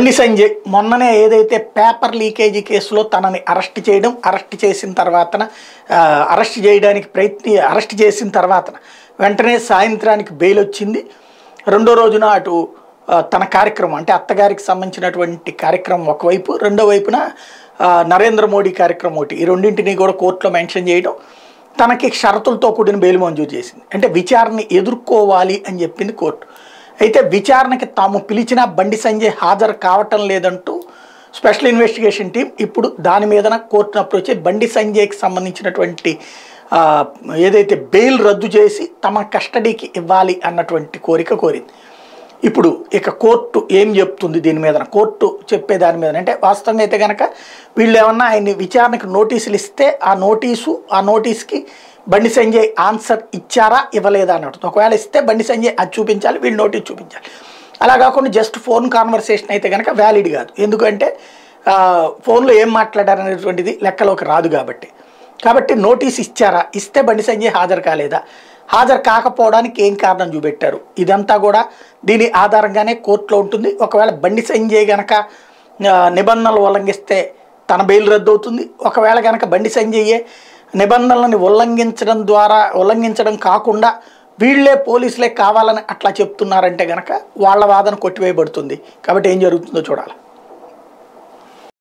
బండి సంజయ్ మొన్ననే ఏదైతే పేపర్ లీకేజీ కేసులో తనని అరెస్ట్ చేయడం అరెస్ట్ చేసిన తర్వాతన ఆ, అరెస్ట్ చేయడానికి ప్రయత్ని అరెస్ట్ చేసిన తర్వాతన వెంటనే సాయంత్రానికి బెయిల్ వచ్చింది రెండో రోజున అటు ఆ, తన కార్యక్రమం అంటే అత్తగారికి సంబంధించినటువంటి కార్యక్రమం ఒకవైపు రెండో వైపున ఆ, నరేంద్ర మోడీ కార్యక్రమం ఒకటి ఈ రెండింటిని కూడా కోర్టులో మెన్షన్ చేయడం తనకి షరతులతో కూడిన బెయిల్ మంజూరు చేసింది అంటే విచారణ ఎదుర్కోవాలి అని చెప్పింది కోర్టు అయితే విచారణకి తాము పిలిచిన బండి సంజయ్ హాజరు కావటం లేదంటూ స్పెషల్ ఇన్వెస్టిగేషన్ టీం ఇప్పుడు దాని మీదన కోర్టును అప్రోచ్ అయ్యి బండి సంజయ్కి సంబంధించినటువంటి ఆ, ఏదైతే బెయిల్ రద్దు చేసి తమ కస్టడీకి ఇవ్వాలి అన్నటువంటి కోరిక కోరింది ఇప్పుడు ఇక కోర్టు ఏం చెప్తుంది దీని మీద కోర్టు చెప్పే దాని మీద అంటే వాస్తవంగా అయితే కనుక వీళ్ళు ఏమన్నా ఆయన్ని విచారణకు నోటీసులు ఇస్తే ఆ నోటీసు ఆ నోటీస్కి బండి సంజయ్ ఆన్సర్ ఇచ్చారా ఇవ్వలేదా అన్నట్టు ఒకవేళ ఇస్తే బండి సంజయ్ అది చూపించాలి వీళ్ళు నోటీస్ చూపించాలి అలా కాకుండా జస్ట్ ఫోన్ కాన్వర్సేషన్ అయితే కనుక వ్యాలిడ్ కాదు ఎందుకంటే ఆ, ఫోన్లో ఏం మాట్లాడారనేటువంటిది లెక్కలోకి రాదు కాబట్టి కాబట్టి నోటీస్ ఇచ్చారా ఇస్తే బండి సంజయ్ హాజరు కాలేదా హాజరు కాకపోవడానికి ఏం కారణం చూపెట్టారు ఇదంతా కూడా దీని ఆధారంగానే కోర్టులో ఉంటుంది ఒకవేళ బండి సంజయ్ గనక ఆ, నిబంధనలు ఉల్లంఘిస్తే తన బెయిల్ రద్దు అవుతుంది ఒకవేళ కనుక బండి సంజయ్యే నిబంధనలను ఉల్లంఘించడం ద్వారా ఉల్లంఘించడం కాకుండా వీళ్ళే పోలీసులే కావాలని అట్లా చెప్తున్నారంటే గనక వాళ్ళ వాదన కొట్టివేయబడుతుంది కాబట్టి ఏం జరుగుతుందో చూడాలి